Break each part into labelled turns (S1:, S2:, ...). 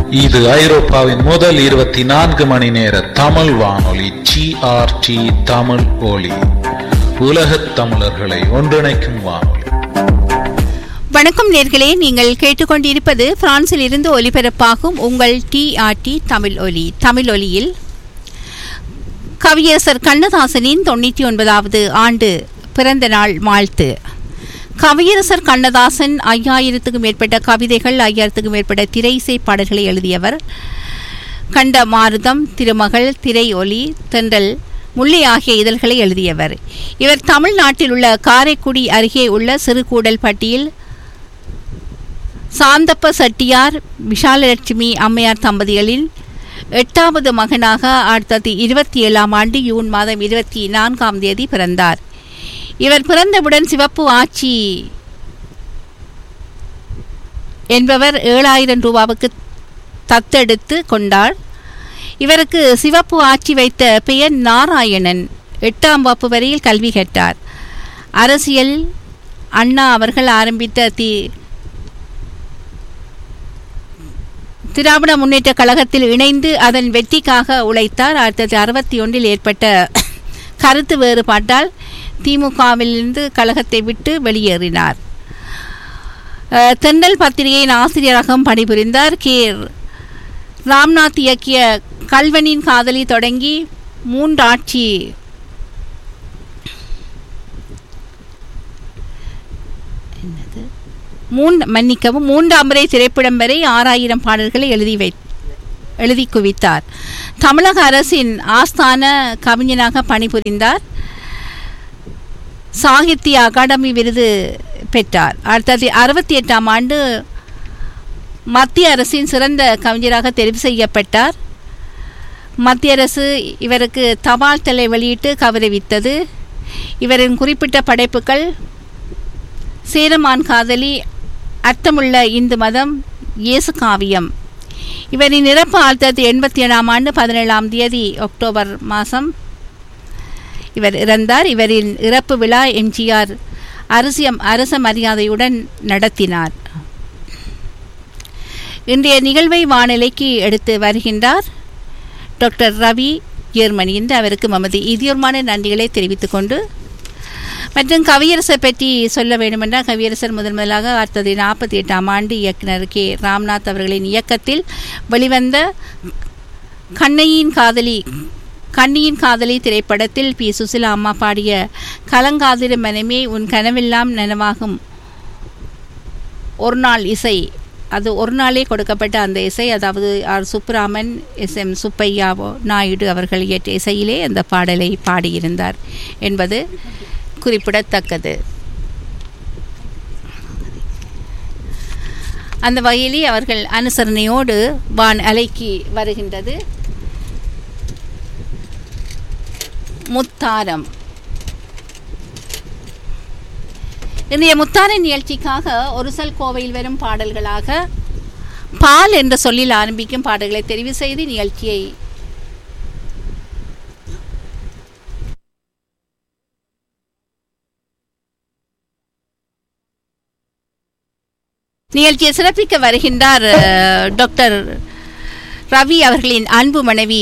S1: இது ஐரோப்பாவின் முதல் இருபத்தி நான்கு மணி நேர தமிழ் வானொலி ஜிஆர்டி தமிழ் ஒலி உலகத் தமிழர்களை ஒன்றிணைக்கும் வானொலி
S2: வணக்கம் நேர்களே நீங்கள் கேட்டுக்கொண்டிருப்பது பிரான்சில் இருந்து ஒலிபரப்பாகும் உங்கள் டிஆர்டி தமிழ் ஒலி தமிழ் ஒலியில் கவியரசர் கண்ணதாசனின் தொண்ணூற்றி ஒன்பதாவது ஆண்டு பிறந்த நாள் வாழ்த்து கவியரசர் கண்ணதாசன் ஐயாயிரத்துக்கும் மேற்பட்ட கவிதைகள் ஐயாயிரத்துக்கும் மேற்பட்ட திரை இசை பாடல்களை எழுதியவர் கண்ட மாருதம் திருமகள் திரை ஒலி தென்றல் முல்லை ஆகிய இதழ்களை எழுதியவர் இவர் தமிழ்நாட்டில் உள்ள காரைக்குடி அருகே உள்ள சிறுகூடல் பட்டியில் சாந்தப்ப செட்டியார் விஷாலலட்சுமி அம்மையார் தம்பதிகளின் எட்டாவது மகனாக ஆயிரத்தி தொள்ளாயிரத்தி இருபத்தி ஏழாம் ஆண்டு ஜூன் மாதம் இருபத்தி நான்காம் தேதி பிறந்தார் இவர் பிறந்தவுடன் சிவப்பு ஆட்சி என்பவர் ஏழாயிரம் ரூபாவுக்கு தத்தெடுத்து கொண்டார் இவருக்கு சிவப்பு ஆட்சி வைத்த பெயர் நாராயணன் எட்டாம் வகுப்பு வரையில் கல்வி கற்றார் அரசியல் அண்ணா அவர்கள் ஆரம்பித்த தி திராவிட முன்னேற்ற கழகத்தில் இணைந்து அதன் வெற்றிக்காக உழைத்தார் ஆயிரத்தி தொள்ளாயிரத்தி அறுபத்தி ஒன்றில் ஏற்பட்ட கருத்து வேறுபாட்டால் திமுகவிலிருந்து கழகத்தை விட்டு வெளியேறினார் அஹ், தென்றல் பத்திரிகையின் ஆசிரியராகவும் பணிபுரிந்தார் கே ராம்நாத் இயக்கிய கல்வனின் காதலி தொடங்கி மூன்றாட்சி என்னது மூன் மன்னிக்கவும் மூன்றாம் முறை திரைப்படம் வரை ஆறாயிரம் பாடல்களை எழுதி வை எழுதி குவித்தார் தமிழக அரசின் ஆஸ்தான கவிஞனாக பணிபுரிந்தார் சாகித்ய அகாடமி விருது பெற்றார் ஆயிரத்தி தொள்ளாயிரத்தி அறுபத்தி எட்டாம் ஆண்டு மத்திய அரசின் சிறந்த கவிஞராக தெரிவு செய்யப்பட்டார் மத்திய அரசு இவருக்கு தபால் தலை வெளியிட்டு கௌரவித்தது இவரின் குறிப்பிட்ட படைப்புகள் சேரமான் காதலி அர்த்தமுள்ள இந்து மதம் இயேசு காவியம் இவரின் இறப்பு ஆயிரத்தி தொள்ளாயிரத்தி எண்பத்தி ஏழாம் ஆண்டு பதினேழாம் தேதி அக்டோபர் மாதம் இவர் இறந்தார் இவரின் இறப்பு விழா எம்ஜிஆர் அரசியம் அரச மரியாதையுடன் நடத்தினார் இன்றைய நிகழ்வை வானிலைக்கு எடுத்து வருகின்றார் டாக்டர் ரவி ஜெர்மனி என்று அவருக்கு மமது இதயமான நன்றிகளை தெரிவித்துக் கொண்டு மற்றும் கவியரசர் பற்றி சொல்ல வேண்டுமென்றால் கவியரசர் முதன் முதலாக ஆயிரத்தி தொள்ளாயிரத்தி நாற்பத்தி எட்டாம் ஆண்டு இயக்குனர் கே ராம்நாத் அவர்களின் இயக்கத்தில் வெளிவந்த கண்ணையின் காதலி கண்ணியின் காதலி திரைப்படத்தில் பி சுசிலா அம்மா பாடிய கலங்காதிர மனமே உன் கனவெல்லாம் நனவாகும் ஒரு நாள் இசை அது ஒரு நாளே கொடுக்கப்பட்ட அந்த இசை அதாவது ஆர் சுப்புராமன் எஸ் எம் சுப்பையாவோ நாயுடு அவர்கள் இயற்ற இசையிலே அந்த பாடலை பாடியிருந்தார் என்பது குறிப்பிடத்தக்கது அந்த வகையிலே அவர்கள் அனுசரணையோடு வான் அலைக்கு வருகின்றது முத்தாரம் இன்றைய முத்தார நிகழ்ச்சிக்காக ஒரு சொல் கோவையில் வரும் பாடல்களாக பால் என்ற சொல்லில் ஆரம்பிக்கும் பாடல்களை தெரிவு செய்து நிகழ்ச்சியை நிகழ்ச்சியை சிறப்பிக்க வருகின்றார் அஹ், டாக்டர் ரவி அவர்களின் அன்பு மனைவி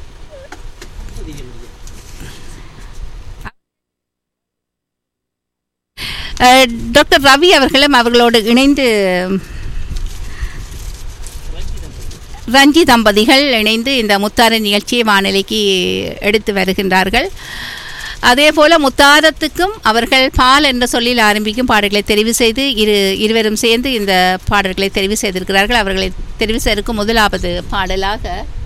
S2: அஹ், டாக்டர் ரவி அவர்களும் அவர்களோடு இணைந்து ரஞ்சி தம்பதிகள் இணைந்து இந்த முத்தார நிகழ்ச்சியை வானிலைக்கு எடுத்து வருகின்றார்கள் அதே போல முத்தாரத்துக்கும் அவர்கள் பால் என்ற சொல்லில் ஆரம்பிக்கும் பாடல்களை தெரிவு செய்து இரு இருவரும் சேர்ந்து இந்த பாடல்களை தெரிவு செய்திருக்கிறார்கள் அவர்களை தெரிவு செய்திருக்கும் முதலாவது பாடலாக